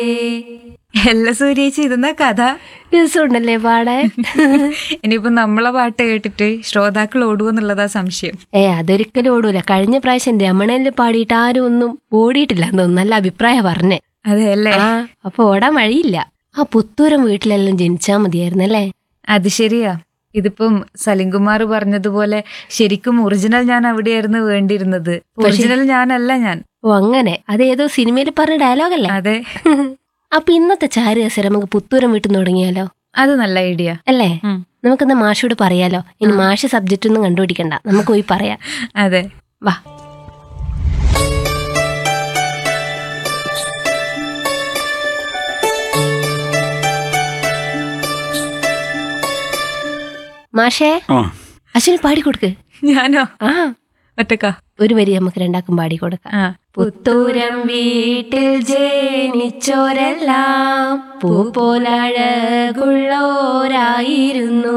എല്ലാ സൂര്യേച്ചി ഇതെന്നാ കഥ രസമുണ്ടല്ലേ പാടാൻ ഇനിയിപ്പോ നമ്മളെ പാട്ട് കേട്ടിട്ട് ശ്രോതാക്കൾ ഓടുവെന്നുള്ളതാ സംശയം ഏ അതൊരിക്കലും ഓടൂല കഴിഞ്ഞ പ്രാവശ്യം രമണനിൽ പാടിയിട്ട് ആരും ഒന്നും ഓടിയിട്ടില്ല തോന്നുന്നു നല്ല അഭിപ്രായം പറഞ്ഞേ അതെ അല്ലേ ആ അപ്പൊ ഓടാൻ വഴിയില്ല ആ പുത്തൂരം വീട്ടിലെല്ലാം ജനിച്ചാ മതിയായിരുന്നല്ലേ അത് ശരിയാ ഇതിപ്പം സലിംകുമാർ പറഞ്ഞതുപോലെ ശരിക്കും ഒറിജിനൽ ഞാൻ അവിടെയായിരുന്നു വേണ്ടിയിരുന്നത് ഒറിജിനൽ ഞാനല്ല ഞാൻ ഓ അങ്ങനെ അതേതോ സിനിമയിൽ പറഞ്ഞ ഡയലോഗല്ലേ അതെ അപ്പൊ ഇന്നത്തെ ചാരുകസരം നമുക്ക് പുത്തൂരം വീട്ടിൽ നിന്ന് തുടങ്ങിയാലോ അത് നല്ല ഐഡിയ അല്ലേ നമുക്കെന്നാ മാഷോട് പറയാലോ ഇനി മാഷ് സബ്ജക്റ്റ് ഒന്നും കണ്ടുപിടിക്കണ്ട നമുക്ക് പോയി പറയാം അതെ വാ മാഷേ ആ അശ്വിനി പാടിക്കൊടുക്ക് ഞാനോ ആ ഒറ്റക്ക ഒരു വരി നമുക്ക് രണ്ടാക്കും പാടിക്കൊടുക്കാം ആ പുത്തൂരം വീട്ടിൽ ജനിച്ചോരെല്ലാം പൂ പോലഴകുള്ളോരായിരുന്നു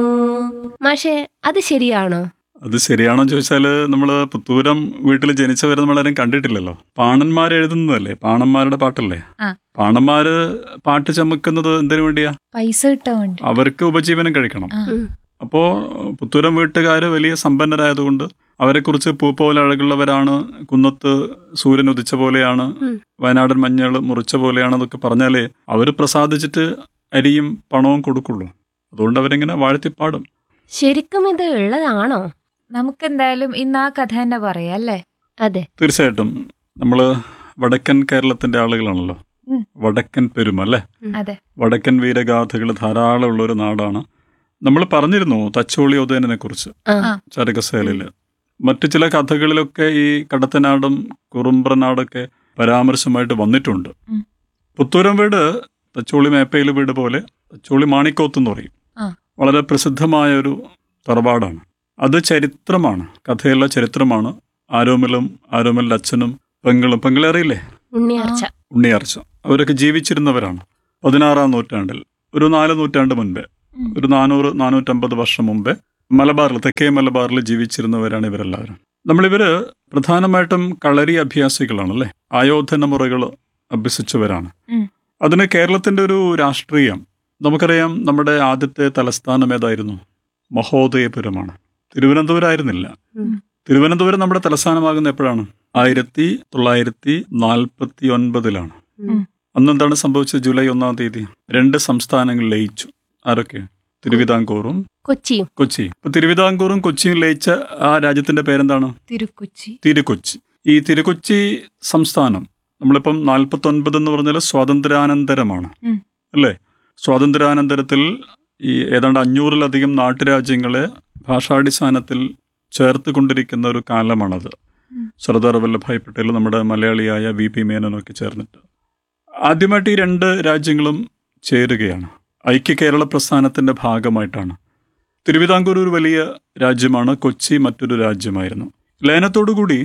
മാഷേ അത് ശരിയാണോ അത് ശരിയാണോ ചോദിച്ചാല് നമ്മള് പുത്തൂരം വീട്ടിൽ ജനിച്ചവരെ നമ്മളാരും കണ്ടിട്ടില്ലല്ലോ പാണന്മാർ എഴുതുന്നതല്ലേ പാണന്മാരുടെ പാട്ടല്ലേ ആ. പാണന്മാര് പാട്ട് ചമക്കുന്നത് എന്തിനു വേണ്ടിയാ പൈസ കിട്ടാൻ വേണ്ടി അവർക്ക് ഉപജീവനം കഴിക്കണം ആ. ഉം. അപ്പോ പുത്തൂരം വീട്ടുകാര് വലിയ സമ്പന്നരായതുകൊണ്ട് അവരെക്കുറിച്ച് പൂ പോലെ അഴകുള്ളവരാണ് കുന്നത്ത് സൂര്യൻ ഉദിച്ച പോലെയാണ് ഉം. വയനാടൻ മഞ്ഞൾ മുറിച്ച പോലെയാണെന്നൊക്കെ പറഞ്ഞാലേ അവര് പ്രസാദിച്ചിട്ട് അരിയും പണവും കൊടുക്കുള്ളൂ അതുകൊണ്ട് അവരിങ്ങനെ വാഴ്ത്തിപ്പാടും ശരിക്കും ഇത് ഉള്ളതാണോ നമുക്കെന്തായാലും ഇന്ന് ആ കഥ തന്നെ പറയാം അല്ലേ അതെ തീർച്ചയായിട്ടും നമ്മള് വടക്കൻ കേരളത്തിന്റെ ആളുകളാണല്ലോ ഉം. വടക്കൻ പെരുമ അല്ലേ അതെ വടക്കൻ വീരഗാഥകൾ ധാരാളം ഉള്ള ഒരു നാടാണ് നമ്മൾ പറഞ്ഞിരുന്നു തച്ചോളി ഉദയനെ കുറിച്ച് ആ ആ. ചരകസേലയില് മറ്റു ചില കഥകളിലൊക്കെ ഈ കടത്തനാടും കുറുമ്പ്രനാടൊക്കെ പരാമർശമായിട്ട് വന്നിട്ടുണ്ട് ഉം. പുത്തൂരം വീട് തച്ചോളി മേപ്പയിൽ വീട് പോലെ തച്ചോളി മാണിക്കോത്ത് എന്ന് പറയും ആ. വളരെ പ്രസിദ്ധമായ ഒരു തറവാടാണ് അത് ചരിത്രമാണ് കഥയുള്ള ചരിത്രമാണ് ആരോമലും ആരോമലിന്റെ അച്ഛനും പെങ്ങളും പെങ്ങളെ അറിയില്ലേ ഉണ്ണിയാർച്ച ഉണ്ണിയാർച്ച അവരൊക്കെ ജീവിച്ചിരുന്നവരാണ് പതിനാറാം നൂറ്റാണ്ടിൽ ഒരു നാല് നൂറ്റാണ്ട് മുൻപേ ഉം. ഒരു നാനൂറ് നാനൂറ്റമ്പത് വർഷം മുമ്പേ മലബാറിൽ തെക്കേ മലബാറിൽ ജീവിച്ചിരുന്നവരാണ് ഇവരെല്ലാവരും നമ്മളിവര് പ്രധാനമായിട്ടും കളരി അഭ്യാസികളാണല്ലേ ആയോധന മുറകൾ അഭ്യസിച്ചവരാണ് ഉം. അതിന് കേരളത്തിന്റെ ഒരു രാഷ്ട്രീയം നമുക്കറിയാം നമ്മുടെ ആദ്യത്തെ തലസ്ഥാനം ഏതായിരുന്നു മഹോദയപുരമാണ് തിരുവനന്തപുരം ആയിരുന്നില്ല ഉം. തിരുവനന്തപുരം നമ്മുടെ തലസ്ഥാനമാകുന്ന എപ്പോഴാണ് ആയിരത്തി തൊള്ളായിരത്തി നാൽപ്പത്തി ഒൻപതിലാണ് ഉം. അന്ന് എന്താണ് സംഭവിച്ചത് ജൂലൈ ഒന്നാം തീയതി രണ്ട് സംസ്ഥാനങ്ങൾ ലയിച്ചു ആരൊക്കെ തിരുവിതാംകൂറും കൊച്ചിയും കൊച്ചി ഇപ്പൊ തിരുവിതാംകൂറും കൊച്ചിയും ലയിച്ച ആ രാജ്യത്തിന്റെ പേരെന്താണ് തിരുക്കൊച്ചി തിരുക്കൊച്ചി ഈ തിരുക്കൊച്ചി സംസ്ഥാനം നമ്മളിപ്പം നാൽപ്പത്തി ഒൻപത് എന്ന് പറഞ്ഞാൽ സ്വാതന്ത്ര്യാനന്തരമാണ് ഉം. അല്ലേ സ്വാതന്ത്ര്യാനന്തരത്തിൽ ഈ ഏതാണ്ട് അഞ്ഞൂറിലധികം നാട്ടുരാജ്യങ്ങളെ ഭാഷാടിസ്ഥാനത്തിൽ ചേർത്ത് കൊണ്ടിരിക്കുന്ന ഒരു കാലമാണത് ഉം. സർദാർ വല്ലഭായ് പട്ടേൽ നമ്മുടെ മലയാളിയായ വി പി മേനനൊക്കെ ചേർന്നിട്ട് ആദ്യമായിട്ട് ഈ രണ്ട് രാജ്യങ്ങളും ചേരുകയാണ് ഐക്യ കേരള പ്രസ്ഥാനത്തിന്റെ ഭാഗമായിട്ടാണ് തിരുവിതാംകൂർ ഒരു വലിയ രാജ്യമാണ് കൊച്ചി മറ്റൊരു രാജ്യമായിരുന്നു ലയനത്തോടുകൂടി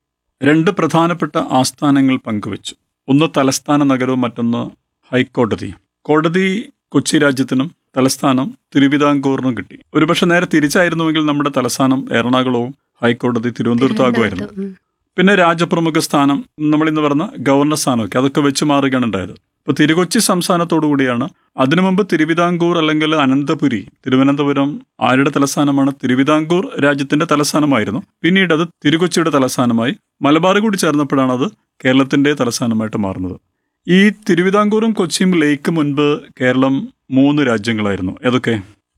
രണ്ട് പ്രധാനപ്പെട്ട ആസ്ഥാനങ്ങൾ പങ്കുവച്ചു ഒന്ന് തലസ്ഥാന നഗരവും മറ്റൊന്ന് ഹൈക്കോടതി കോടതി കൊച്ചി രാജ്യത്തിനും തലസ്ഥാനം തിരുവിതാംകൂറിനും കിട്ടി ഒരുപക്ഷെ നേരെ തിരിച്ചായിരുന്നുവെങ്കിൽ നമ്മുടെ തലസ്ഥാനം എറണാകുളവും ഹൈക്കോടതി തിരുവനന്തപുരത്താകുമായിരുന്നു ഉം. പിന്നെ രാജപ്രമുഖ സ്ഥാനം നമ്മൾ ഇന്ന് പറഞ്ഞ ഗവർണർ സ്ഥാനമൊക്കെ അതൊക്കെ വെച്ച് മാറുകയാണ് ഉണ്ടായത് ഇപ്പൊ തിരുകൊച്ചി സംസ്ഥാനത്തോടു കൂടിയാണ് അതിനു മുമ്പ് തിരുവിതാംകൂർ അല്ലെങ്കിൽ അനന്തപുരി തിരുവനന്തപുരം ആരുടെ തലസ്ഥാനമാണ് തിരുവിതാംകൂർ രാജ്യത്തിന്റെ തലസ്ഥാനമായിരുന്നു പിന്നീട് അത് തിരുകൊച്ചിയുടെ തലസ്ഥാനമായി മലബാർ കൂടി ചേർന്നപ്പോഴാണ് അത് കേരളത്തിന്റെ തലസ്ഥാനമായിട്ട് മാറുന്നത് ഈ തിരുവിതാംകൂറും കൊച്ചിയും ലേക്ക് മുൻപ് കേരളം മൂന്ന് രാജ്യങ്ങളായിരുന്നു ഏതൊക്കെ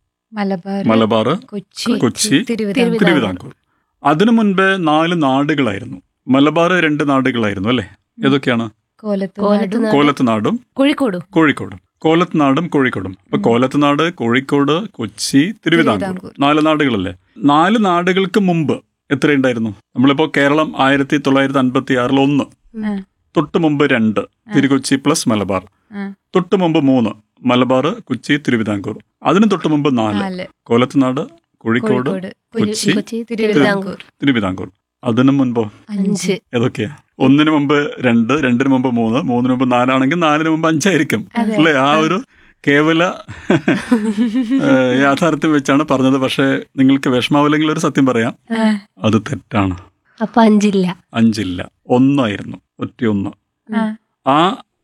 മലബാർ മലബാർ കൊച്ചി കൊച്ചി തിരുവിതാംകൂർ തിരുവിതാംകൂർ അതിനു മുൻപേ നാല് നാടുകളായിരുന്നു മലബാർ രണ്ട് നാടുകളായിരുന്നു അല്ലേ ഏതൊക്കെയാണ് കോലത്ത് കോലത്തുനാട്. കോലത്ത് നാടും കോഴിക്കോടും കോഴിക്കോടും കോലത്ത് നാടും കോഴിക്കോടും അപ്പൊ കോലത്ത് നാട് കോഴിക്കോട് കൊച്ചി തിരുവിതാംകൂർ തിരുവിതാംകൂർ. നാല് നാടുകളല്ലേ നാല് നാടുകൾക്ക് മുമ്പ് എത്രയുണ്ടായിരുന്നു നമ്മളിപ്പോ കേരളം ആയിരത്തി തൊള്ളായിരത്തി അൻപത്തി ആറിൽ ഒന്ന് ആ, തൊട്ട് മുമ്പ് രണ്ട് തിരുകൊച്ചി പ്ലസ് മലബാർ ആ, തൊട്ട് മുമ്പ് മൂന്ന് മലബാർ കൊച്ചി തിരുവിതാംകൂർ അതിന് തൊട്ട് മുമ്പ് നാല് നാല് കോലത്ത് നാട് കോഴിക്കോട് കോഴിക്കോട് കൊച്ചി കൊച്ചി തിരുവിതാംകൂർ തിരുവിതാംകൂർ അതിനു മുൻപോ അഞ്ച് ഏതൊക്കെയാ ഒന്നിനു മുമ്പ് രണ്ട് രണ്ടിന് മുമ്പ് മൂന്ന് മൂന്നിന് മുമ്പ് നാലാണെങ്കിൽ നാലിന് മുമ്പ് അഞ്ചായിരിക്കും അതെ. അല്ലേ ആ ഒരു കേവല ഏഹ്, യാഥാർത്ഥ്യം വെച്ചാണ് പറഞ്ഞത് പക്ഷേ നിങ്ങൾക്ക് വിഷമാവില്ലെങ്കിൽ ഒരു സത്യം പറയാം ആ, അത് തെറ്റാണ് അപ്പൊ അഞ്ചില്ല അഞ്ചില്ല ഒന്നായിരുന്നു ഒറ്റയൊന്ന് ആ, ആ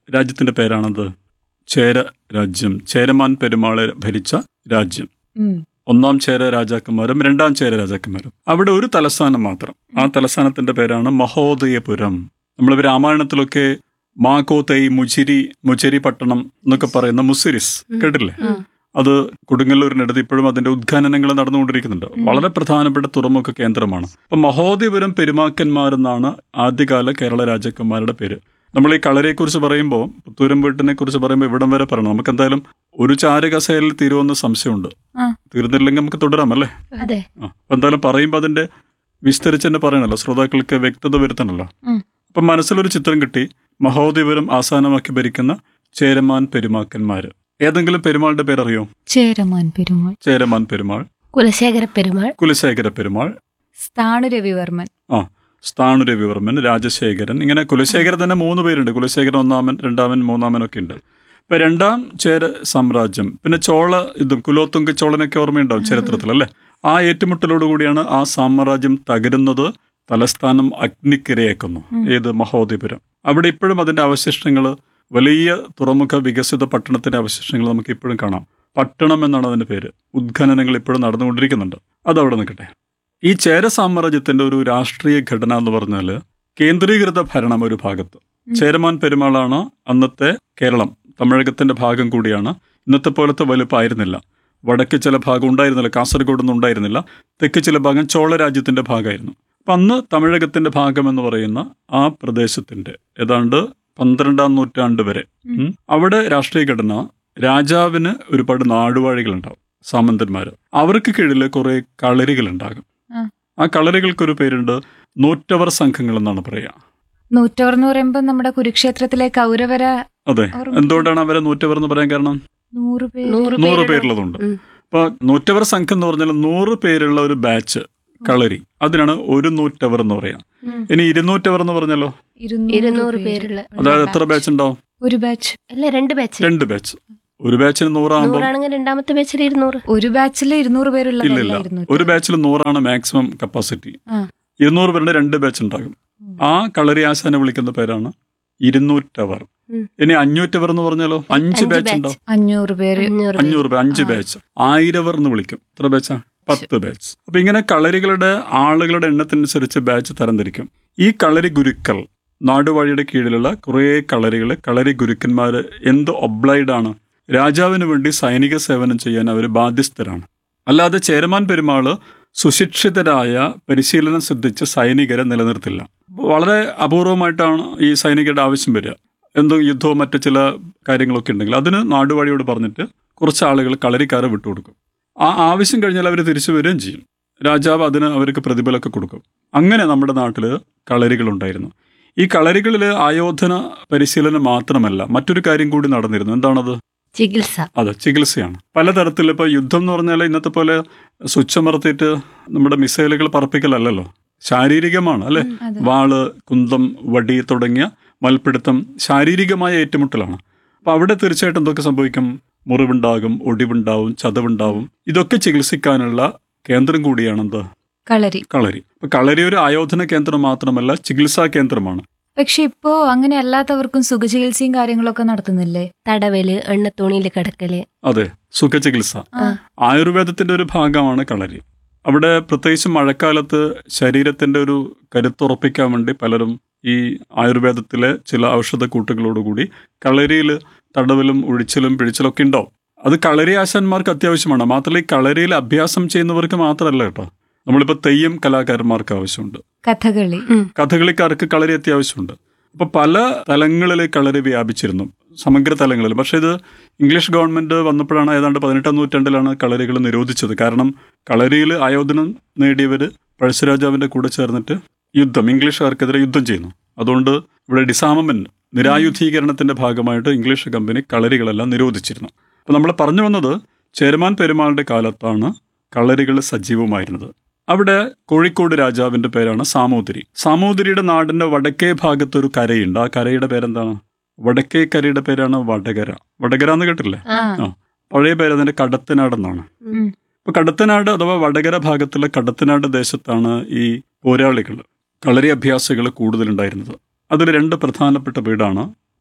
രാജ്യത്തിന്റെ പേരാണത് ചേര രാജ്യം ചേരമാൻ പെരുമാളെ ഭരിച്ച രാജ്യം ഉം. ഒന്നാം ചേര രാജാക്കന്മാരും രണ്ടാം ചേര രാജാക്കന്മാരും അവിടെ ഒരു തലസ്ഥാനം മാത്രം ആ തലസ്ഥാനത്തിന്റെ പേരാണ് മഹോദയപുരം നമ്മൾ രാമായണത്തിലൊക്കെ മാക്കോത്തൈ മുച്ചിരി മുച്ചിരി പട്ടണം എന്നൊക്കെ പറയുന്ന മുസിരിസ് കേട്ടില്ലേ ഉം. അത് കൊടുങ്ങല്ലൂരിനടുത്ത് ഇപ്പോഴും അതിന്റെ ഉദ്ഖനനങ്ങൾ നടന്നുകൊണ്ടിരിക്കുന്നുണ്ട് വളരെ പ്രധാനപ്പെട്ട തുറമുഖ കേന്ദ്രമാണ് അപ്പൊ മഹോദയപുരം പെരുമാക്കന്മാരെന്നാണ് ആദ്യകാല കേരള രാജാക്കന്മാരുടെ പേര് നമ്മൾ ഈ കളരിയെക്കുറിച്ച് പറയുമ്പോൾ പുത്തൂരം വീട്ടിനെ കുറിച്ച് പറയുമ്പോൾ ഇവിടം വരെ പറയണം നമുക്ക് എന്തായാലും ഒരു ചാരകസേലിൽ തീരുമെന്ന് സംശയമുണ്ട് ആ. തീർന്നില്ലെങ്കിൽ നമുക്ക് തുടരാം അല്ലേ അതെ ആ അപ്പൊ എന്തായാലും പറയുമ്പോൾ അതിന്റെ വിസ്തരിച്ച് തന്നെ പറയണല്ലോ ശ്രോതാക്കൾക്ക് വ്യക്തത വരുത്തണല്ലോ ഉം. അപ്പൊ മനസ്സിലൊരു ചിത്രം കിട്ടി മഹോദയപുരം ആസ്ഥാനമാക്കി ഭരിക്കുന്ന ചേരമാൻ പെരുമാക്കന്മാര് ഏതെങ്കിലും പെരുമാളുടെ പേരറിയോ ചേരമാൻ പെരുമാൾ ചേരമാൻ പെരുമാൾ കുലശേഖര പെരുമാൾ കുലശേഖര പെരുമാൾ സ്ഥാണു രവിവർമ്മൻ ആ സ്ഥാണുരവിവർമ്മൻ രാജശേഖരൻ ഇങ്ങനെ കുലശേഖരൻ തന്നെ മൂന്ന് പേരുണ്ട് കുലശേഖരൻ ഒന്നാമൻ രണ്ടാമൻ മൂന്നാമൻ ഒക്കെ ഉണ്ട് ഇപ്പൊ രണ്ടാം ചേര സാമ്രാജ്യം പിന്നെ ചോള ഇതും കുലോത്തുങ്ക ചോളനൊക്കെ ഓർമ്മയുണ്ടാവും ചരിത്രത്തിൽ അല്ലേ ആ ഏറ്റുമുട്ടലോടുകൂടിയാണ് ആ സാമ്രാജ്യം തകരുന്നത് തലസ്ഥാനം അഗ്നിക്കിരയേക്കുന്നു ഏത് മഹോദയപുരം അവിടെ ഇപ്പോഴും അതിന്റെ അവശിഷ്ടങ്ങൾ വലിയ തുറമുഖ വികസിത പട്ടണത്തിന്റെ അവശിഷ്ടങ്ങൾ നമുക്ക് ഇപ്പോഴും കാണാം പട്ടണം എന്നാണ് അതിന്റെ പേര് ഉദ്ഖനനങ്ങൾ ഇപ്പോഴും നടന്നുകൊണ്ടിരിക്കുന്നുണ്ട് അതവിടെ നിൽക്കട്ടെ ഈ ചേര സാമ്രാജ്യത്തിന്റെ ഒരു രാഷ്ട്രീയ ഘടന എന്ന് പറഞ്ഞാൽ കേന്ദ്രീകൃത ഭരണം ഒരു ഭാഗത്ത് ചേരമാൻ പെരുമാളാണ് അന്നത്തെ കേരളം തമിഴകത്തിന്റെ ഭാഗം കൂടിയാണ് ഇന്നത്തെ പോലത്തെ വലുപ്പമായിരുന്നില്ല വടക്ക് ചില ഭാഗം ഉണ്ടായിരുന്നില്ല കാസർഗോഡൊന്നും ഉണ്ടായിരുന്നില്ല തെക്ക് ചില ഭാഗം ചോള രാജ്യത്തിന്റെ ഭാഗമായിരുന്നു അപ്പം അന്ന് തമിഴകത്തിന്റെ ഭാഗം എന്ന് പറയുന്ന ആ പ്രദേശത്തിന്റെ ഏതാണ്ട് പന്ത്രണ്ടാം നൂറ്റാണ്ട് വരെ ഉം, അവിടെ രാഷ്ട്രീയ ഘടന രാജാവിന് ഒരുപാട് നാടുവാഴികളുണ്ടാവും സാമന്തന്മാർ അവർക്ക് കീഴിൽ കുറെ കളരികളുണ്ടാകും ആ. ആ കളരികൾക്കൊരു പേരുണ്ട് നൂറ്റവർ സംഘങ്ങൾ എന്നാണ് പറയുക നൂറ്റവർ എന്ന് പറയുമ്പോ നമ്മുടെ കുരുക്ഷേത്രത്തിലെ കൗരവര അതെ ഓർമ്മ- എന്തുകൊണ്ടാണ് അവരെ നൂറ്റവർ എന്ന് പറയാൻ കാരണം നൂറ് പേര് നൂറ് നൂറ് പേരുടെ- പേരുള്ളതുണ്ട് ഉം. അപ്പൊ നൂറ്റവർ സംഘം എന്ന് പറഞ്ഞാൽ നൂറ് പേരുള്ള ഒരു ബാച്ച് കളരി അതിനാണ് ഒരു നൂറ്റവർ എന്ന് പറയാം ഉം. ഇനി ഇരുന്നൂറ്റവർ എന്ന് പറഞ്ഞാലോ ഇരുന്നൂറ് പേരുള്ള അതായത് എത്ര ബാച്ച് ഉണ്ടാവും ഒരു ബാച്ച് അല്ല രണ്ട് ബാച്ച് രണ്ട് ബാച്ച് ഒരു ബാച്ചിന് നൂറാകുമ്പോൾ നൂറാണെങ്കിൽ രണ്ടാമത്തെ ബാച്ചിൽ ഇരുന്നൂറ് ഒരു ബാച്ചിൽ ഇരുന്നൂറ് ഇല്ലില്ല പേരുള്ളതല്ലായിരുന്നു ഒരു ബാച്ചിൽ നൂറാണ് മാക്സിമം കപ്പാസിറ്റി ആ. ഇരുന്നൂറ് പേരുടെ രണ്ട് ബാച്ച് ഉണ്ടാകും ആ കളരി ആശാനെ വിളിക്കുന്ന പേരാണ് ഇരുന്നൂറ്റവർ ഉം. ഇനി അഞ്ഞൂറ്റവർ എന്ന് പറഞ്ഞാലോ അഞ്ച് അഞ്ച് ബാച്ച് batch. ഉണ്ടാവും അഞ്ഞൂറ് പേര് അഞ്ഞൂറ് പേര്. അഞ്ഞൂറ് പേര് അഞ്ച് ആ. ബാച്ച് ആയിരവർ എന്ന് വിളിക്കും എത്ര ബാച്ചാ പത്ത് ബാച്ച് അപ്പൊ ഇങ്ങനെ കളരികളുടെ ആളുകളുടെ എണ്ണത്തിനനുസരിച്ച് ബാച്ച് തരംതിരിക്കും ഈ കളരി ഗുരുക്കൾ നാടുവാഴിയുടെ കീഴിലുള്ള കുറേ കളരികൾ കളരി ഗുരുക്കന്മാര് എന്ത് ഒബ്ലൈഡ് ആണ് രാജാവിന് വേണ്ടി സൈനിക സേവനം ചെയ്യാൻ അവർ ബാധ്യസ്ഥരാണ് അല്ലാതെ ചേരമാൻ പെരുമാള് സുശിക്ഷിതരായ പരിശീലനം സിദ്ധിച്ച സൈനികരെ നിലനിർത്തില്ല വളരെ അപൂർവമായിട്ടാണ് ഈ സൈനികരുടെ ആവശ്യം വരിക എന്തോ യുദ്ധവും മറ്റു ചില കാര്യങ്ങളൊക്കെ ഉണ്ടെങ്കിൽ അതിന് നാടുവാഴിയോട് പറഞ്ഞിട്ട് കുറച്ച് ആളുകൾ കളരിക്കാരെ വിട്ടുകൊടുക്കും ആ ആവശ്യം കഴിഞ്ഞാൽ അവർ തിരിച്ചു വരികയും ചെയ്യും രാജാവ് അതിന് അവർക്ക് പ്രതിഫലമൊക്കെ കൊടുക്കും അങ്ങനെ നമ്മുടെ നാട്ടിൽ കളരികളുണ്ടായിരുന്നു ഈ കളരികളിൽ ആയോധന പരിശീലനം മാത്രമല്ല മറ്റൊരു കാര്യം കൂടി നടന്നിരുന്നു എന്താണത് ചികിത്സ അതെ ചികിത്സയാണ് പലതരത്തിൽ ഇപ്പോൾ യുദ്ധം എന്ന് പറഞ്ഞാൽ ഇന്നത്തെ പോലെ സ്വിച്ച് അമർത്തിയിട്ട് നമ്മുടെ മിസൈലുകൾ പറപ്പിക്കലല്ലല്ലോ ശാരീരികമാണ് അല്ലെ അതെ. വാള് കുന്തം വടി തുടങ്ങിയ മൽപ്പിടുത്തം ശാരീരികമായ ഏറ്റുമുട്ടലാണ് അപ്പൊ അവിടെ തീർച്ചയായിട്ടും എന്തൊക്കെ സംഭവിക്കും മുറിവുണ്ടാകും ഒടിവുണ്ടാവും ചതവുണ്ടാവും ഇതൊക്കെ ചികിത്സിക്കാനുള്ള കേന്ദ്രം കൂടിയാണെന്ത് കളരി കളരി അപ്പൊ കളരി ഒരു ആയോധന കേന്ദ്രം മാത്രമല്ല ചികിത്സാ കേന്ദ്രമാണ് പക്ഷെ ഇപ്പോ അങ്ങനെ അല്ലാത്തവർക്കും സുഖചികിത്സയും കാര്യങ്ങളൊക്കെ നടത്തുന്നില്ലേ തടവല് എണ്ണത്തോണിയിൽ കിടക്കല് അതെ സുഖചികിത്സ ആ. ആയുർവേദത്തിന്റെ ഒരു ഭാഗമാണ് കളരി അവിടെ പ്രത്യേകിച്ച് മഴക്കാലത്ത് ശരീരത്തിന്റെ ഒരു കരുത്തുറപ്പിക്കാൻ വേണ്ടി പലരും ഈ ആയുർവേദത്തിലെ ചില ഔഷധ കൂട്ടുകളോടുകൂടി കളരിയിൽ തടവലും ഒഴിച്ചിലും പിഴിച്ചിലും ഒക്കെ ഉണ്ടാവും അത് കളരി ആശാന്മാർക്ക് അത്യാവശ്യമാണ് മാത്രമല്ല ഈ കളരിയിൽ അഭ്യാസം ചെയ്യുന്നവർക്ക് മാത്രമല്ല കേട്ടോ നമ്മളിപ്പോൾ തെയ്യം കലാകാരന്മാർക്ക് ആവശ്യമുണ്ട് കഥകളി കഥകളിക്കാർക്ക് കളരി അത്യാവശ്യമുണ്ട് അപ്പോൾ പല തലങ്ങളിൽ കളരി വ്യാപിച്ചിരുന്നു സമഗ്ര തലങ്ങളിൽ പക്ഷേ ഇത് ഇംഗ്ലീഷ് ഗവൺമെന്റ് വന്നപ്പോഴാണ് ഏതാണ്ട് പതിനെട്ടാം നൂറ്റാണ്ടിലാണ് കളരികൾ നിരോധിച്ചത് കാരണം കളരിയിൽ ആയോധനം നേടിയവർ പഴശ്ശിരാജാവിന്റെ കൂടെ ചേർന്നിട്ട് യുദ്ധം ഇംഗ്ലീഷുകാർക്കെതിരെ യുദ്ധം ചെയ്യുന്നു അതുകൊണ്ട് ഇവിടെ ഡിസാമമെന്റ് നിരായുധീകരണത്തിന്റെ ഭാഗമായിട്ട് ഇംഗ്ലീഷ് കമ്പനി കളരികളെല്ലാം നിരോധിച്ചിരുന്നു അപ്പോൾ നമ്മൾ പറഞ്ഞു വന്നത് ചേരമാൻ പെരുമാളുടെ കാലത്താണ് കളരികൾ സജീവമായിരുന്നത് അവിടെ കോഴിക്കോട് രാജാവിന്റെ പേരാണ് സാമൂതിരി സാമൂതിരിയുടെ നാടിന്റെ വടക്കേ ഭാഗത്ത് ഒരു കരയുണ്ട് ആ കരയുടെ പേരെന്താണ് വടക്കേ കരയുടെ പേരാണ് വടകര വടകര എന്ന് കേട്ടില്ലേ ആ ആ പഴയ പേര് അതിന്റെ കടത്തനാടെന്നാണ് ഉം. ഇപ്പൊ കടത്തനാട് അഥവാ വടകര ഭാഗത്തുള്ള കടത്തനാട് ദേശത്താണ് ഈ പോരാളികൾ കളരി അഭ്യാസികൾ കൂടുതലുണ്ടായിരുന്നത് അതിൽ രണ്ട് പ്രധാനപ്പെട്ട വീടാണ്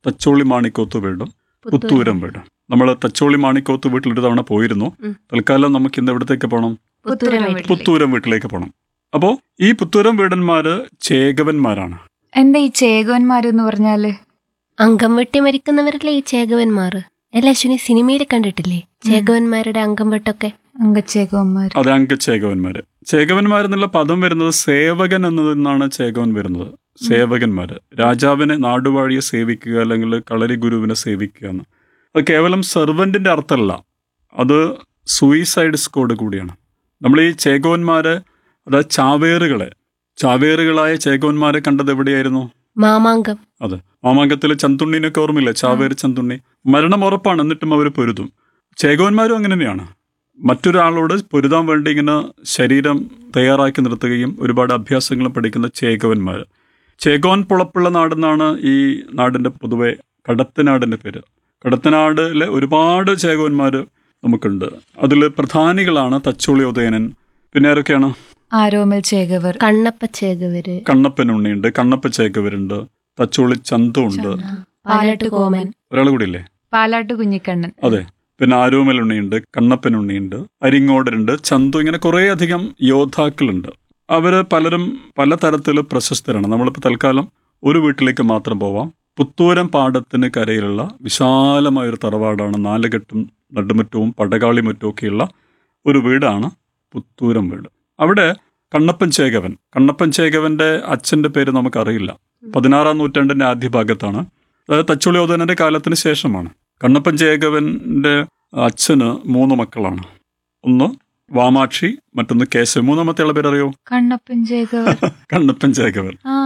തച്ചോളി മാണിക്കോത്ത് വീടും പുത്തൂരം വീടും നമ്മൾ തച്ചോളി മാണിക്കോത്ത് വീട്ടിൽ ഒരു തവണ പോയിരുന്നു ഉം. തൽക്കാലം നമുക്ക് ഇന്ന് എവിടത്തേക്ക് പോകണം പുത്തൂരം വീട്ടിലേക്ക്. പുത്തൂരം വീട്ടിലേക്ക് പോകണം അപ്പോൾ ഈ പുത്തൂരം വീടന്മാര് ചേകവന്മാരാണ് എന്താ ഈ ചേകോന്മാരെന്ന് പറഞ്ഞാല് അംഗം വെട്ടി മരിക്കുന്നവരല്ലേ ഈ ചേകവന്മാർ അല്ല അശ്വിനി സിനിമയിൽ കണ്ടിട്ടില്ലേ ചേകവന്മാരുടെ അംഗം വെട്ടൊക്കെ അംഗച്ചേകോന്മാർ അത് അംഗചേകവന്മാര് ചേകവന്മാരെന്നുള്ള പദം വരുന്നത് സേവകൻ എന്നതിൽ നിന്നാണ് ചേകവൻ വരുന്നത് സേവകന്മാര് രാജാവിനെ നാടുവാഴിയെ സേവിക്കുക അല്ലെങ്കിൽ കളരി ഗുരുവിനെ സേവിക്കുക എന്ന് അത് കേവലം സെർവന്റിന്റെ അർത്ഥമല്ല അത് സൂയിസൈഡ് സ്കോഡ് കൂടിയാണ് നമ്മൾ ഈ ചേകവന്മാരെ അതായത് ചാവേറുകളെ ചാവേറുകളായ ചേകവന്മാരെ കണ്ടത് എവിടെയായിരുന്നു മാമാങ്കം അതെ മാമാങ്കത്തിൽ ചന്തുണ്ണിനൊക്കെ ഓർമ്മയില്ല ചാവേര് ചന്തുണ്ണി മരണം ഉറപ്പാണ് എന്നിട്ടും അവർ പൊരുതും ചേകവന്മാരും അങ്ങനെ തന്നെയാണ് മറ്റൊരാളോട് പൊരുതാൻ വേണ്ടി ഇങ്ങനെ ശരീരം തയ്യാറാക്കി നിർത്തുകയും ഒരുപാട് അഭ്യാസങ്ങളും പഠിക്കുന്ന ചേകവന്മാർ ചേകോൻ പുളപ്പുള്ള നാടെന്നാണ് ഈ നാടിൻ്റെ പൊതുവെ കടത്തനാടിൻ്റെ പേര് കടത്തനാടിലെ ഒരുപാട് ചേകവന്മാർ നമുക്കുണ്ട് അതിൽ പ്രധാനികളാണ് തച്ചോളി ഉദയനൻ പിന്നെ ആരൊക്കെയാണ് ആരോമൽ ചേകവർ കണ്ണപ്പ ചേകവര് കണ്ണപ്പൻ ഉണ്ണിയുണ്ട് കണ്ണപ്പ ചേകവരുണ്ട് തച്ചോളി ചന്തു ഉണ്ട് പാലട്ട് കോമൻ ഒരാൾ കൂടിയില്ലേ പാലാട്ട് കുഞ്ഞിക്കണ്ണൻ അതെ പിന്നെ ആരോമൽ ഉണ്ണിയുണ്ട് കണ്ണപ്പൻ ഉണ്ണിയുണ്ട് അരിങ്ങോടരുണ്ട് ചന്തു ഇങ്ങനെ കുറേ അധികം യോദ്ധാക്കളുണ്ട് അവര് പലരും പല തരത്തിൽ പ്രശസ്തരാണ് നമ്മളിപ്പോൾ തൽക്കാലം ഒരു വീട്ടിലേക്ക് മാത്രം പോവാം പുത്തൂരം പാടത്തിന് കരയിലുള്ള വിശാലമായ ഒരു തറവാടാണ് നാലുകെട്ടും നടുമുറ്റവും പടകാളിമുറ്റവും ഒക്കെയുള്ള ഒരു വീടാണ് പുത്തൂരം വീട് അവിടെ കണ്ണപ്പൻ ചേകവൻ കണ്ണപ്പൻ ചേകവന്റെ അച്ഛന്റെ പേര് നമുക്കറിയില്ല പതിനാറാം നൂറ്റാണ്ടിന്റെ ആദ്യ ഭാഗത്താണ് അതായത് തച്ചുളിയോധനന്റെ കാലത്തിന് ശേഷമാണ് കണ്ണപ്പൻ ചേകവന്റെ അച്ഛന് മൂന്ന് മക്കളാണ് ഒന്ന് വാമാക്ഷി മറ്റൊന്ന് കേശവൻ മൂന്നാമത്തെ ആളെ പേരറിയോ കണ്ണപ്പൻ ചേകവർ കണ്ണപ്പൻ ചേകവൻ ആ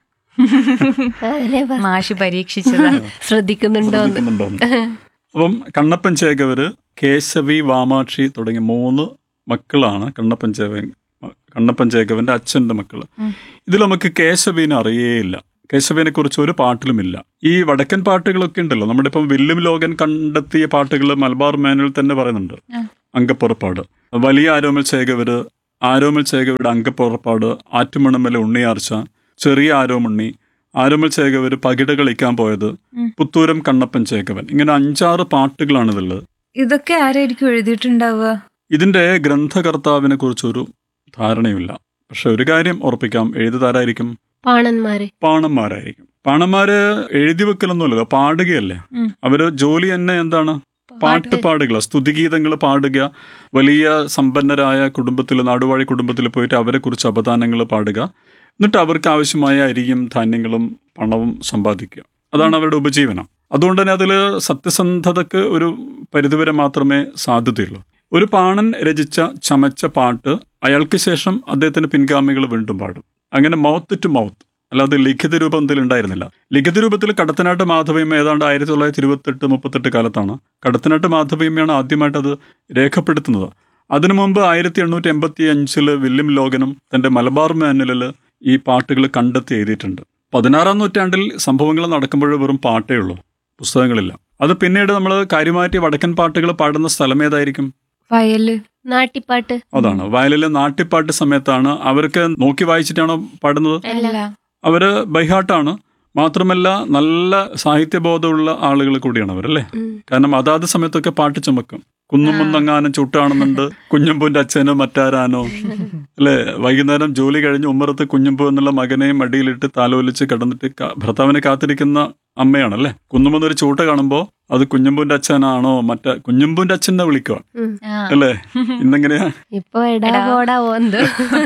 അതല്ലേ പറ- മാഷി പരീക്ഷിച്ചതാ ശ്രദ്ധിക്കുന്നുണ്ടോ എന്ന് ശ്രദ്ധിക്കുന്നുണ്ടോന്ന്. അപ്പം കണ്ണപ്പൻ ചേകവര് കേശവി വാമാക്ഷി തുടങ്ങിയ മൂന്ന് മക്കളാണ് കണ്ണപ്പൻ ചേവൻ കണ്ണപ്പൻ ചേകവന്റെ അച്ഛന്റെ മക്കള് ഉം. ഇതിൽ നമുക്ക് കേശവീനെ അറിയേയില്ല കേശവനെ കുറിച്ച് ഒരു പാട്ടിലുമില്ല ഈ വടക്കൻ പാട്ടുകളൊക്കെ ഉണ്ടല്ലോ നമ്മുടെ ഇപ്പം വില്യം ലോകൻ കണ്ടെത്തിയ പാട്ടുകൾ മലബാർ മാനുവൽ തന്നെ പറയുന്നുണ്ട് ആ. അങ്കപ്പുറപ്പാട് വലിയ ആരോമൽ ചേകവര് ആരോമൽ ചേകവരുടെ അങ്കപ്പുറപ്പാട് ആറ്റുമണമല ഉണ്ണിയാർച്ച ചെറിയ ആരോമണ്ണി ആരോമൽ ചേകവര് പകിട കളിക്കാൻ പോയത് ഉം. പുത്തൂരം കണ്ണപ്പൻ ചേകവൻ ഇങ്ങനെ അഞ്ചാറ് പാട്ടുകളാണ് ഇതുള്ളത് ഇതൊക്കെ ആരായിരിക്കും എഴുതിയിട്ടുണ്ടാവുക ഇതിന്റെ ഗ്രന്ഥകർത്താവിനെ കുറിച്ചൊരു ധാരണയുമില്ല പക്ഷെ ഒരു കാര്യം ഉറപ്പിക്കാം എഴുതുതാരായിരിക്കും പാണന്മാര് പാണന്മാരായിരിക്കും പാണന്മാര് എഴുതി വെക്കലൊന്നുമല്ലോ പാടുകയല്ലേ ഉം. അവര് ജോലി തന്നെ എന്താണ് പാട്ട് പാടുക സ്തുതിഗീതങ്ങൾ പാടുക വലിയ സമ്പന്നരായ കുടുംബത്തിൽ നാടുവാഴി കുടുംബത്തിൽ പോയിട്ട് അവരെ കുറിച്ച് അപദാനങ്ങൾ പാടുക എന്നിട്ട് അവർക്ക് ആവശ്യമായ അരിയും ധാന്യങ്ങളും പണവും സമ്പാദിക്കുക അതാണ് അവരുടെ ഉപജീവനം അതുകൊണ്ട് തന്നെ അതിൽ സത്യസന്ധതക്ക് ഒരു പരിധിവരെ മാത്രമേ സാധ്യതയുള്ളൂ ഒരു പാണൻ രചിച്ച ചമച്ച പാട്ട് അയാൾക്ക് ശേഷം അദ്ദേഹത്തിന്റെ പിൻഗാമികൾ വീണ്ടും പാടും അങ്ങനെ മൗത്ത് ടു മൗത്ത് അല്ലാതെ ലിഖിത രൂപത്തിൽ ഉണ്ടായിരുന്നില്ല ലിഖിത രൂപത്തിൽ കടത്തനാട്ട് മാധവയമ്മ ഏതാണ്ട് ആയിരത്തി തൊള്ളായിരത്തി ഇരുപത്തെട്ട് മുപ്പത്തെട്ട് കാലത്താണ് കടത്തനാട്ട് മാധവയമ്മയാണ് ആദ്യമായിട്ട് അത് രേഖപ്പെടുത്തുന്നത് അതിനു മുമ്പ് ആയിരത്തി എണ്ണൂറ്റി എൺപത്തി അഞ്ചില് വില്യം ലോഗനും തന്റെ മലബാർ മാനുവലിൽ ഈ പാട്ടുകൾ കണ്ടെത്തി എഴുതിയിട്ടുണ്ട് പതിനാറാം നൂറ്റാണ്ടിൽ സംഭവങ്ങൾ നടക്കുമ്പോൾ വെറും പാട്ടേ ഉള്ളൂ പുസ്തകങ്ങളില്ല അത് പിന്നീട് നമ്മൾ കാര്യമാറ്റി വടക്കൻ പാട്ടുകൾ പാടുന്ന സ്ഥലം ഏതായിരിക്കും വയല് നാട്ടിപ്പാട്ട് അതാണ് വയലിലെ നാട്ടിപ്പാട്ട് സമയത്താണ് അവർക്ക് നോക്കി വായിച്ചിട്ടാണോ പാടുന്നത് അല്ല അവര് ബൈഹാട്ടാണ് മാത്രമല്ല നല്ല സാഹിത്യബോധമുള്ള ആളുകൾ കൂടിയാണ് അവരല്ലേ ഉം. കാരണം അതാത് സമയത്തൊക്കെ പാട്ട് ചുമക്കും കുന്നും മുന്നങ്ങാനും ചുട്ടാണെന്നുണ്ട് കുഞ്ഞമ്പൂന്റെ അച്ഛനോ മറ്റാരാനോ അല്ലെ വൈകുന്നേരം ജോലി കഴിഞ്ഞ് ഉമ്മറത്ത് കുഞ്ഞമ്പൂ എന്നുള്ള മകനെയും മടിയിലിട്ട് താലോലിച്ച് കിടന്നിട്ട് ക- ഭർത്താവിനെ കാത്തിരിക്കുന്ന അമ്മയാണല്ലേ കുന്നുമെന്നൊരു ചൂട്ട കാണുമ്പോ അത് കുഞ്ഞമ്പൂന്റെ അച്ഛനാണോ മറ്റേ കുഞ്ഞമ്പൂന്റെ അച്ഛനെ വിളിക്കുക ഉം. ആ. അല്ലേ ഇന്നെങ്ങനെയാ ഇപ്പൊ എടാ എടാ. പോടാ ഓന്ത്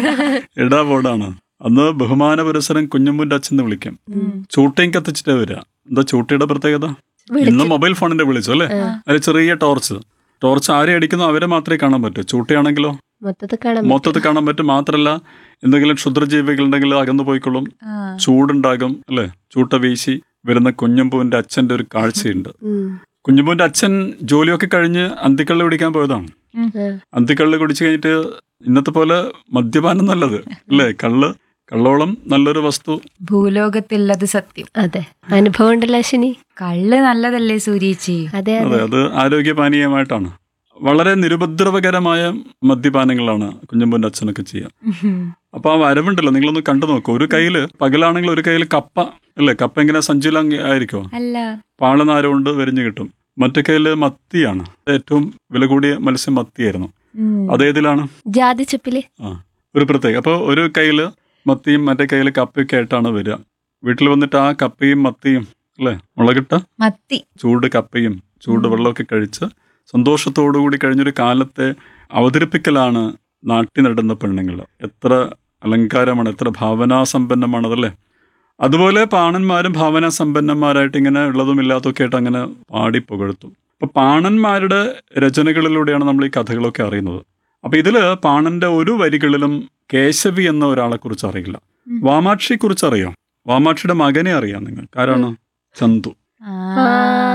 എടാ ബോർഡാണ് അന്ന് ബഹുമാന പുരസരം കുഞ്ഞമ്പൂന്റെ അച്ഛനെ വിളിക്കും ചൂട്ടയും കത്തിച്ചിട്ടാ വരിക എന്താ ചൂട്ടയുടെ പ്രത്യേകത ഇന്ന് മൊബൈൽ ഫോണിന്റെ വിളിച്ചു അല്ലേ അതിൽ ചെറിയ ടോർച്ച് ടോർച്ച് ആരെ അടിക്കുന്നോ അവരെ മാത്രമേ കാണാൻ പറ്റൂ ചൂട്ടയാണെങ്കിലോ മൊത്തത്തിൽ കാണാൻ മൊത്തത്തിൽ കാണാൻ പറ്റും മാത്രമല്ല എന്തെങ്കിലും ക്ഷുദ്രജീവികൾ ഉണ്ടെങ്കിൽ അകന്നു പോയിക്കൊള്ളും ആ. ചൂടുണ്ടാകും അല്ലെ ചൂട്ട വീശി വരുന്ന കുഞ്ഞമ്പൂവിന്റെ അച്ഛന്റെ ഒരു കാഴ്ചയുണ്ട് ഉം. കുഞ്ഞമ്പൂവിന്റെ അച്ഛൻ ജോലിയൊക്കെ കഴിഞ്ഞ് അന്തിക്കള്ള് കുടിക്കാൻ പോയതാണ് ഉം. ആ. അന്തിക്കള്ള് കുടിച്ചു കഴിഞ്ഞിട്ട് ഇന്നത്തെ പോലെ മദ്യപാനം നല്ലത് അല്ലേ കള്ള് കള്ളോളം നല്ലൊരു വസ്തു ഭൂലോകത്തില്ലത് സത്യം അതെ അനുഭവം ഉണ്ടല്ലോ അശ്വിനി കള്ള് നല്ലതല്ലേ സൂര്യേച്ചി അതെ അതെ അതെ അത് ആരോഗ്യപാനീയമായിട്ടാണ് വളരെ നിരുപദ്രവകരമായ മദ്യപാനങ്ങളാണ് കുഞ്ഞമ്പൂന്റെ അച്ഛനൊക്കെ ചെയ്യുക അപ്പൊ ആ വരവുണ്ടല്ലോ നിങ്ങളൊന്ന് കണ്ടു നോക്കൂ ഒരു കയ്യില് പകലാണെങ്കിൽ ഒരു കയ്യിൽ കപ്പ അല്ലേ കപ്പ എങ്ങനെ സഞ്ചില ആയിരിക്കോ അല്ല പാളനാരം കൊണ്ട് വരിഞ്ഞു കിട്ടും മറ്റേ കയ്യില് മത്തിയാണ് ഏറ്റവും വില കൂടിയ മത്സ്യം മത്തിയായിരുന്നു ഉം. അതേതിലാണ് ജാതി ചുപ്പില് ആ ഒരു പ്രത്യേക അപ്പോൾ ഒരു കയ്യിൽ മത്തിയും മറ്റേ കയ്യിൽ കപ്പയൊക്കെ ആയിട്ടാണ് വരിക വീട്ടിൽ വന്നിട്ട് ആ കപ്പയും മത്തിയും അല്ലേ മുളകിട്ട മത്തി ചൂട് കപ്പയും ചൂട് വെള്ളമൊക്കെ കഴിച്ച് സന്തോഷത്തോടു കൂടി കഴിഞ്ഞൊരു കാലത്തെ അവതരിപ്പിക്കലാണ് നാട്ടി നടുന്ന പെണ്ണുങ്ങൾ എത്ര അലങ്കാരമാണ് എത്ര ഭാവനാസമ്പന്നമാണതല്ലേ അതുപോലെ പാണന്മാരും ഭാവനാസമ്പന്നന്മാരായിട്ട് ഇങ്ങനെ ഉള്ളതും ഇല്ലാത്തതൊക്കെ ആയിട്ട് അങ്ങനെ പാടി പുകഴ്ത്തും അപ്പൊ പാണന്മാരുടെ രചനകളിലൂടെയാണ് നമ്മൾ ഈ കഥകളൊക്കെ അറിയുന്നത് അപ്പൊ ഇതില് പാണന്റെ ഒരു വരികളിലും കേശവി എന്ന ഒരാളെ കുറിച്ച് അറിയില്ല ഉം. വാമാക്ഷിയെ കുറിച്ച് അറിയാം വാമാക്ഷിയുടെ മകനെ അറിയാം നിങ്ങൾക്ക് ആരാണ് ചന്തു ആ.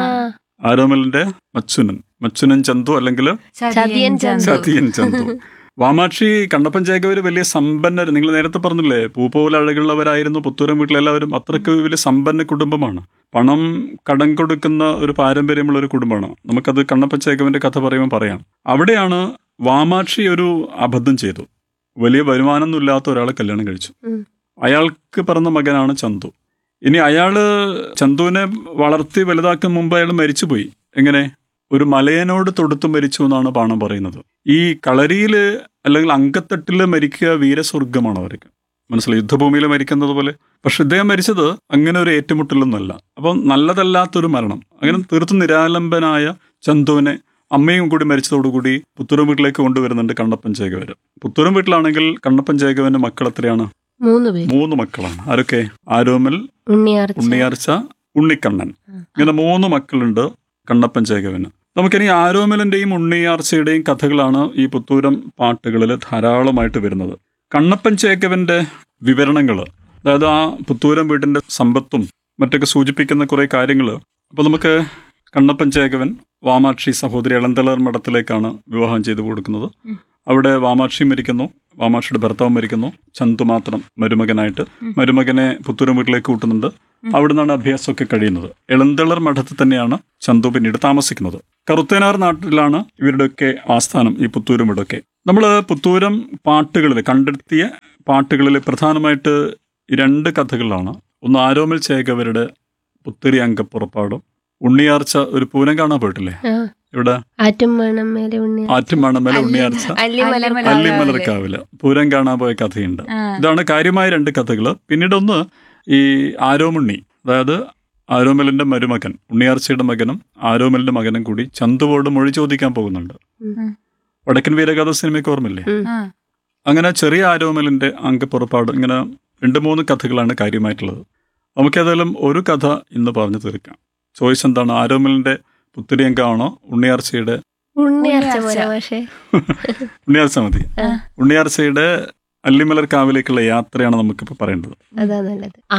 ആരോമലിന്റെ മച്ചുനൻ മച്ചുനൻ ചന്തു അല്ലെങ്കിൽ ചതിയൻ ചന്തു. സതിയൻ ചന്തു വാമാക്ഷി കണ്ണപ്പൻ ചേകവര് വലിയ സമ്പന്നർ നിങ്ങൾ നേരത്തെ പറഞ്ഞില്ലേ പൂ പോലെ അഴകുള്ളവരായിരുന്നു പുത്തൂരം വീട്ടിലെല്ലാവരും അത്രയ്ക്ക് വലിയ സമ്പന്ന കുടുംബമാണ് പണം കടം കൊടുക്കുന്ന ഒരു പാരമ്പര്യമുള്ള ഒരു കുടുംബമാണ് നമുക്കത് കണ്ണപ്പൻ ചേകവന്റെ കഥ പറയുമ്പോൾ പറയാം അവിടെയാണ് വാമാക്ഷി ഒരു അബദ്ധം ചെയ്തു വലിയ വരുമാനമൊന്നും ഇല്ലാത്ത ഒരാളെ കല്യാണം കഴിച്ചു ഉം. അയാൾക്ക് പിറന്ന മകനാണ് ചന്തു ഇനി അയാള് ചന്തുവിനെ വളർത്തി വലുതാക്കും മുമ്പ് അയാൾ മരിച്ചുപോയി എങ്ങനെ ഒരു മലയനോട് തൊടുത്തു മരിച്ചു എന്നാണ് പാണം പറയുന്നത് ഈ കളരിയില് അല്ലെങ്കിൽ അങ്കത്തട്ടില് മരിക്കുക വീരസ്വർഗമാണ് അവർക്ക് മനസ്സിലായി യുദ്ധഭൂമിയിൽ മരിക്കുന്നത് പോലെ പക്ഷെ ഇദ്ദേഹം മരിച്ചത് അങ്ങനെ ഒരു ഏറ്റുമുട്ടലൊന്നുമല്ല അപ്പം നല്ലതല്ലാത്തൊരു മരണം അങ്ങനെ തീർത്തും നിരാലംബനായ ചന്തുവിനെ അമ്മയും കൂടി മരിച്ചതോടുകൂടി പുത്തൂരം വീട്ടിലേക്ക് കൊണ്ടുവരുന്നുണ്ട് കണ്ണപ്പൻ ചേകവര് പുത്തൂരം വീട്ടിലാണെങ്കിൽ കണ്ണപ്പൻ ചേകവന്റെ മക്കൾ എത്രയാണ് മൂന്ന് പേര് മൂന്ന് മക്കളാണ് ആരൊക്കെ ആരോമൽ ഉണ്ണിയാർച്ച ഉണ്ണിയാർച്ച ഉണ്ണിക്കണ്ണൻ ഇങ്ങനെ മൂന്ന് മക്കളുണ്ട് കണ്ണപ്പൻ ചേകവന് നമുക്കിനി ആരോമലിന്റെയും ഉണ്ണിയാർച്ചയുടെയും കഥകളാണ് ഈ പുത്തൂരം പാട്ടുകളിൽ ധാരാളമായിട്ട് വരുന്നത് കണ്ണപ്പൻ ചേകവന്റെ വിവരണങ്ങൾ അതായത് ആ പുത്തൂരം വീടിന്റെ സമ്പത്തും മറ്റൊക്കെ സൂചിപ്പിക്കുന്ന കുറെ കാര്യങ്ങൾ അപ്പൊ നമുക്ക് കണ്ണപ്പൻ ചേകവൻ വാമാക്ഷി സഹോദരി ഇളന്തളർ മഠത്തിലേക്കാണ് വിവാഹം ചെയ്തു കൊടുക്കുന്നത് ഉം. അവിടെ വാമാക്ഷി മരിക്കുന്നു വാമാക്ഷിയുടെ ഭർത്താവ് മരിക്കുന്നു ചന്തു മാത്രം മരുമകനായിട്ട് ഉം. മരുമകനെ പുത്തൂരം വീട്ടിലേക്ക് കൂട്ടുന്നുണ്ട് ഉം. അവിടെ നിന്നാണ് അഭ്യാസമൊക്കെ കഴിയുന്നത് എളന്തളർ മഠത്തിൽ തന്നെയാണ് ചന്തു പിന്നീട് താമസിക്കുന്നത് കറുത്തേനാർ നാട്ടിലാണ് ഇവരുടെയൊക്കെ ആസ്ഥാനം ഈ പുത്തൂരും ഇവിടെയൊക്കെ നമ്മൾ പുത്തൂരം പാട്ടുകളിൽ കണ്ടെത്തിയ പാട്ടുകളിൽ പ്രധാനമായിട്ട് ഈ രണ്ട് കഥകളാണ് ഒന്ന് ആരോമൽ ചേകവരുടെ പുത്തരി അങ്കപ്പുറപ്പാടും ഉണ്ണിയാർച്ച ഒരു പൂരം കാണാൻ പോയിട്ടില്ലേ ആ. ഇവിടെ ആറ്റും വേണം മേലെ ഉണ്ണി ആറ്റുമണമല ഉണ്ണിയാർച്ച അല്ലിമലർ അല്ലിമലർ അല്ലിമലർക്കാവില് പൂരം കാണാൻ പോയ കഥയുണ്ട് ആ. ഇതാണ് കാര്യമായ രണ്ട് കഥകള് പിന്നീട് ഒന്ന് ഈ ആരോമുണ്ണി അതായത് ആരോമലിന്റെ മരുമകൻ ഉണ്ണിയാർച്ചയുടെ മകനും ആരോമലിന്റെ മകനും കൂടി ചന്തുവോട് മൊഴി ചോദിക്കാൻ പോകുന്നുണ്ട് ഉം. വടക്കൻ വീരകഥ സിനിമയ്ക്ക് ഓർമ്മയില്ലേ ഉം. ആ. അങ്ങനെ ചെറിയ ആരോമലിന്റെ അങ്കപ്പുറപ്പാട് ഇങ്ങനെ രണ്ട് മൂന്ന് കഥകളാണ് കാര്യമായിട്ടുള്ളത് നമുക്കേതായാലും ഒരു കഥ ഇന്ന് പറഞ്ഞു തീർക്കാം ചോയ്സ് എന്താണ് ആരോമലിന്റെ പുത്തിരി അങ്കമാണോ ഉണ്ണിയാർച്ചയുടെ ഉണ്ണിയാർച്ച ഉണ്ണിയാർച്ച. പോലെ പക്ഷേ ഉണ്ണിയാർച്ച മതി ആ. ഉണ്ണിയാർച്ചയുടെ അല്ലിമലർ കാവിലേക്കുള്ള യാത്രയാണ് നമുക്കിപ്പോൾ പറയേണ്ടത് അതാ നല്ലത്